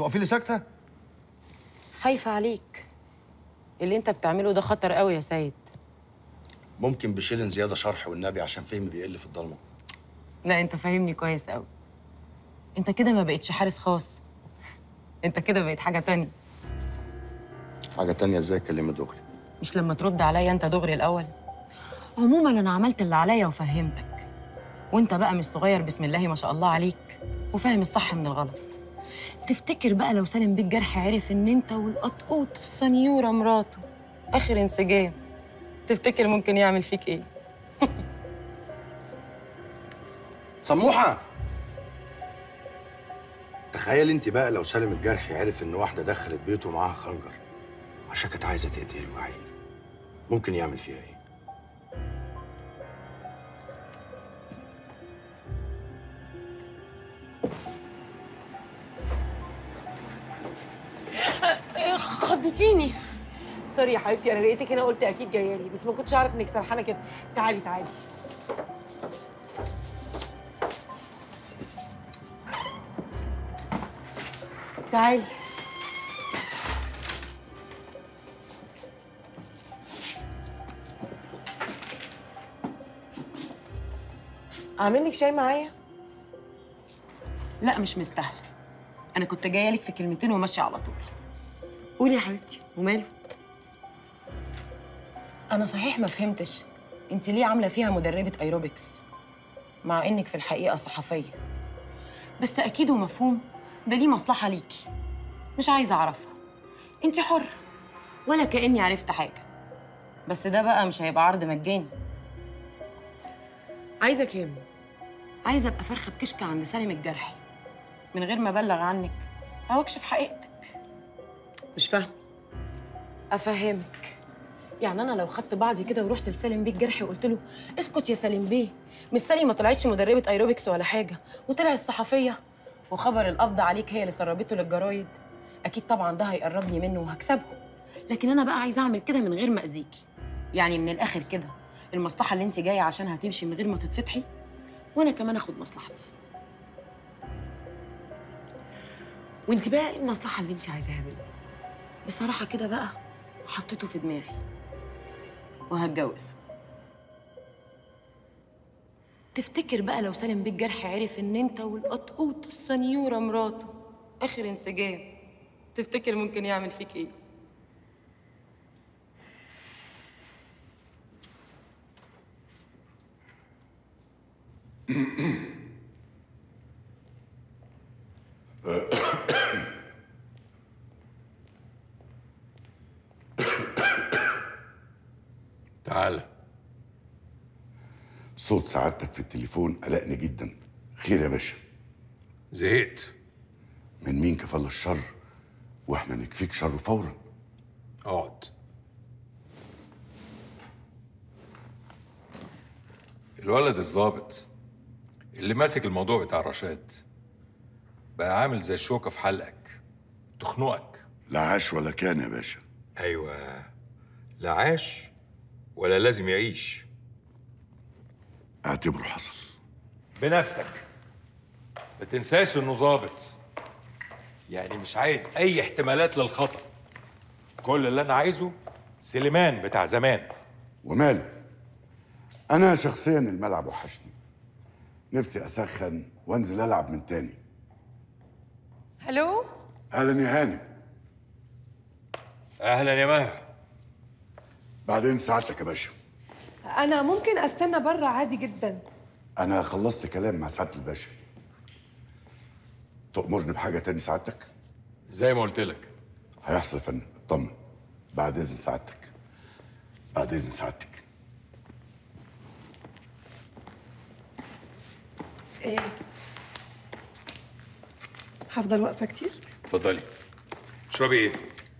تقفي لي ساكته خايفة عليك اللي انت بتعمله ده خطر قوي يا سيد ممكن بشيلن زياده شرح والنبي عشان فهمي بيقل في الضلمه لا انت فاهمني كويس قوي انت كده ما بقتش حارس خاص انت كده بقيت حاجة تانية حاجه تانية ازاي اتكلمي دغري مش لما ترد عليا انت دغري الاول عموما انا عملت اللي عليا وفهمتك وانت بقى مش صغير بسم الله ما شاء الله عليك وفاهم الصح من الغلط تفتكر بقى لو سالم بيك جرح عرف ان انت والقطقوط السنيوره مراته اخر انسجام تفتكر ممكن يعمل فيك ايه سموحه تخيل انت بقى لو سالم الجرحي عرف ان واحده دخلت بيته معاها خنجر عشان كانت عايزه تقتله يا عيني ممكن يعمل فيها ايه خضتيني سوري يا حبيبتي انا لقيتك هنا قلت اكيد جايه لي بس ما كنتش اعرف انك سرحانه كده تعالي تعالي تعالي اعمل لك شاي معايا لا مش مستاهله انا كنت جايه لك في كلمتين وماشيه على طول قولي يا حبيبتي وماله انا صحيح ما فهمتش انت ليه عامله فيها مدربه ايروبكس مع انك في الحقيقه صحفيه بس اكيد ومفهوم ده ليه مصلحه ليكي مش عايزه اعرفها انت حره ولا كاني عرفت حاجه بس ده بقى مش هيبقى عرض مجاني عايزه كام عايزه ابقى فرخه بكشك عند سالم الجرحي من غير ما ابلغ عنك او اكشف حقيقتك مش فاهمه افهمك يعني انا لو خدت بعضي كده ورحت لسالم بيه الجرحي وقلت له اسكت يا سالم بيه مش سالي ما طلعتش مدربه ايروبكس ولا حاجه وطلعت صحفيه وخبر القبض عليك هي اللي سربته للجرايد اكيد طبعا ده هيقربني منه وهكسبهم لكن انا بقى عايزه اعمل كده من غير ما اذيكي يعني من الاخر كده المصلحه اللي انت جايه عشانها تمشي من غير ما تتفتحي وانا كمان اخد مصلحتي وانت بقى ايه المصلحه اللي انت عايزاها مني بصراحه كده بقى حطيته في دماغي وهتجوزه تفتكر بقى لو سالم بيك جرح عرف ان انت والقطقوط السنيوره مراته اخر انسجام تفتكر ممكن يعمل فيك ايه تعالى صوت سعادتك في التليفون قلقني جدا خير يا باشا زهقت من مين كفل الشر واحنا نكفيك شره فورا اقعد الولد الظابط اللي ماسك الموضوع بتاع رشاد بقى عامل زي الشوكة في حلقك تخنقك لا عاش ولا كان يا باشا ايوه لا عاش ولا لازم يعيش اعتبره حصل بنفسك ما تنساش انه ظابط يعني مش عايز اي احتمالات للخطأ كل اللي انا عايزه سليمان بتاع زمان وماله انا شخصيا الملعب وحشني نفسي اسخن وانزل العب من تاني هلو اهلا يا هانم اهلا يا مها بعدين سعادتك يا باشا انا ممكن استنى بره عادي جدا انا خلصت كلام مع سعاده الباشا تأمرني بحاجه تاني سعادتك زي ما قلت لك هيحصل يا فندم اطمن بعد اذن سعادتك بعد اذن سعادتك ايه هفضل واقفه كتير اتفضلي تشربي ايه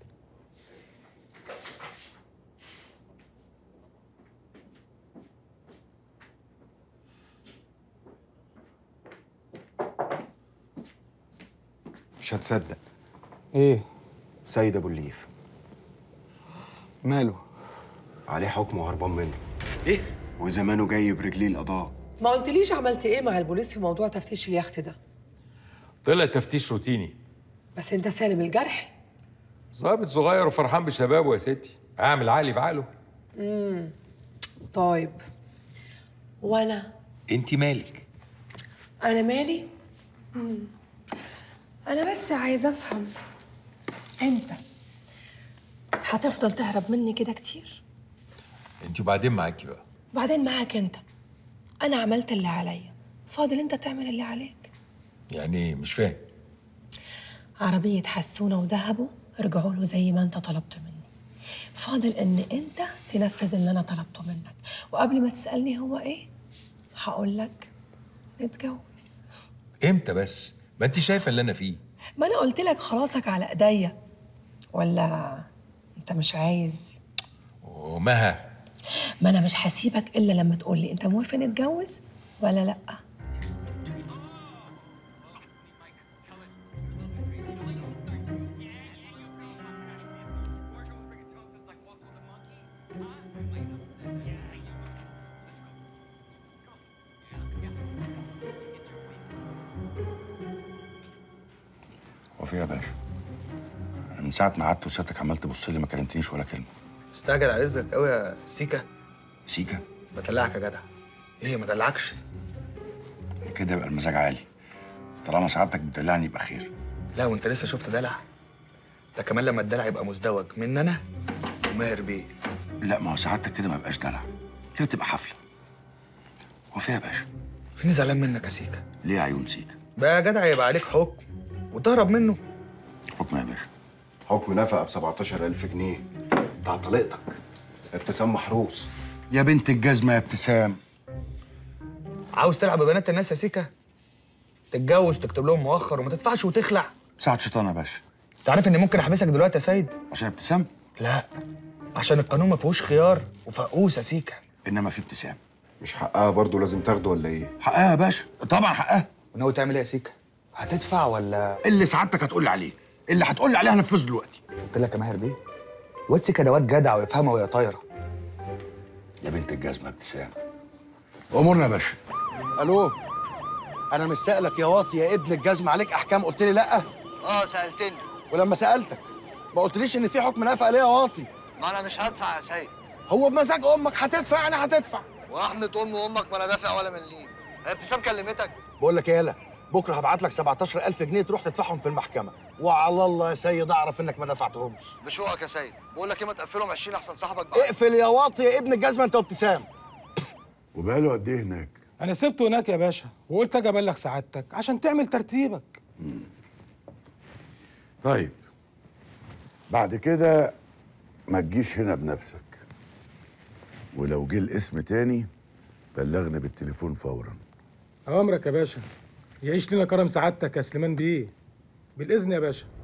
مش هتصدق ايه سيد ابو الليف ماله عليه حكم وهربان منه ايه وزمانه جاي برجليه القضاء ما قلتليش عملت ايه مع البوليس في موضوع تفتيش اليخت ده طلع تفتيش روتيني بس انت سالم الجرح ظابط صغير وفرحان بشبابه يا ستي اعمل عقلي بعقله طيب وانا انت مالك انا مالي مم. انا بس عايزه افهم انت هتفضل تهرب مني كده كتير انت وبعدين معاكي بقى وبعدين معاك انت انا عملت اللي عليا فاضل انت تعمل اللي عليك يعني ايه مش فاهم عربية حسونة وذهبوا رجعوا له زي ما انت طلبت مني فاضل ان انت تنفذ اللي انا طلبته منك وقبل ما تسألني هو ايه هقول لك نتجوز امتى بس ما انت شايفه اللي انا فيه ما انا قلت لك خلاصك على ايديا ولا انت مش عايز ومها ما انا مش هسيبك الا لما تقول لي انت موافق نتجوز ولا لا هو في إيه يا باشا أنا من ساعة ما قعدت وسيادتك عمال تبص لي ما كلمتنيش ولا كلمة استعجل على رزقك قوي يا سيكا سيكا بدلعك يا جدع ايه ما دلعكش كده يبقى المزاج عالي طالما سعادتك بتدلعني يبقى خير لا وانت لسه شفت دلع ده كمان لما الدلع يبقى مزدوج من انا وماهر بيه لا ما هو سعادتك كده ما يبقاش دلع كده تبقى حفلة هو في إيه يا باشا فيني زعلان منك يا سيكا ليه يا عيون سيكا بقى يا جدع يبقى عليك حكم وتهرب منه حكم يا باشا حكم نفقه ب 17000 جنيه بتاع طليقتك ابتسام محروس يا بنت الجزمة يا ابتسام عاوز تلعب ببنات الناس يا سيكا تتجوز تكتب لهم مؤخر وما تدفعش وتخلع ساعة شيطان يا باشا انت عارف اني ممكن احبسك دلوقتي يا سيد عشان ابتسام لا عشان القانون ما فيهوش خيار وفقوس يا سيكا إنما في ابتسام مش حقها برضه لازم تاخده ولا ايه حقها يا باشا طبعا حقها وناوي تعمل ايه يا سيكا هتدفع ولا اللي سعادتك هتقول لي عليه اللي هتقول لي عليه هنفذه دلوقتي قلت لك يا ماهر بيه واد سيكا ده واد جدع ويفهمها وهي طايره يا بنت الجزمة ابتسام أمورنا يا باشا ألو أنا مش سألك يا واطي يا ابن الجزمة عليك أحكام قلت لي لأ اه سألتني ولما سألتك ما قلتليش إن في حكم نفقة ليه يا واطي ما انا مش هدفع يا سيد هو بمزاج أمك هتدفع يعني هتدفع ورحمة ام وامك ما انا دافع ولا مليم هي ابتسام كلمتك بقول لك إيه يالا بكرة هبعت لك 17000 جنيه تروح تدفعهم في المحكمة وعلى الله يا سيد أعرف إنك ما دفعتهمش بشوقك يا سيد بقول لك ايه ما تقفلهم 20 احسن صاحبك بقى اقفل يا واطي يا ابن الجزمة أنت وابتسام وبقاله قد ايه هناك انا سبته هناك يا باشا وقلت اجي ابلغ سعادتك عشان تعمل ترتيبك طيب بعد كده ما تجيش هنا بنفسك ولو جه الاسم تاني بلغني بالتليفون فورا اوامرك يا باشا يعيش لنا كرم سعادتك يا سليمان بيه بالاذن يا باشا